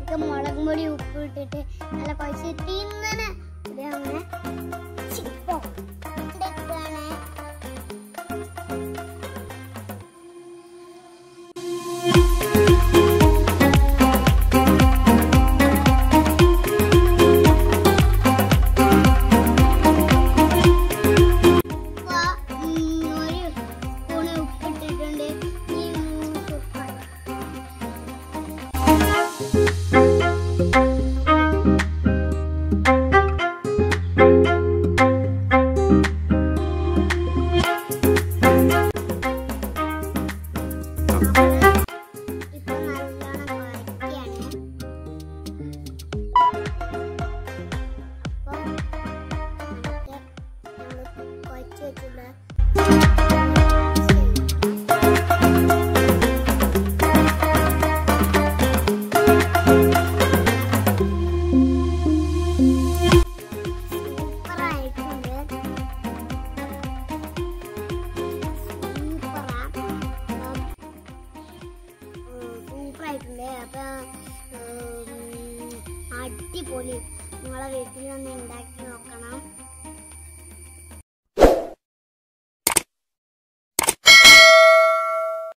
ഇതിലേക്ക് മുളക് പൊടി ഉപ്പ് ഇട്ടിട്ട് നല്ല കുഴച്ച് തിന്നനെ ഇത് അങ്ങനെ ചിപ്പോ ഇതൊക്കെയാണ് ഇപ്പൊ, ഉം, ഒരു സ്പൂണ് ഉപ്പിട്ടിട്ടുണ്ട് ഈ മൂന്ന് ഉപ്പാണ് ഇപ്പൊ നല്ലോണം കുഴയ്ക്കാണ് അപ്പൊ ഇത് നമ്മള് കുഴച്ച് വെച്ചിട്ടുള്ള സൂപ്പറായിട്ടുണ്ട് സൂപ്പറാ സൂപ്പറായിട്ടുണ്ട് അപ്പൊ ഉം, അടിപൊളി നിങ്ങളെ വീട്ടിൽ നിന്ന് ഉണ്ടാക്കി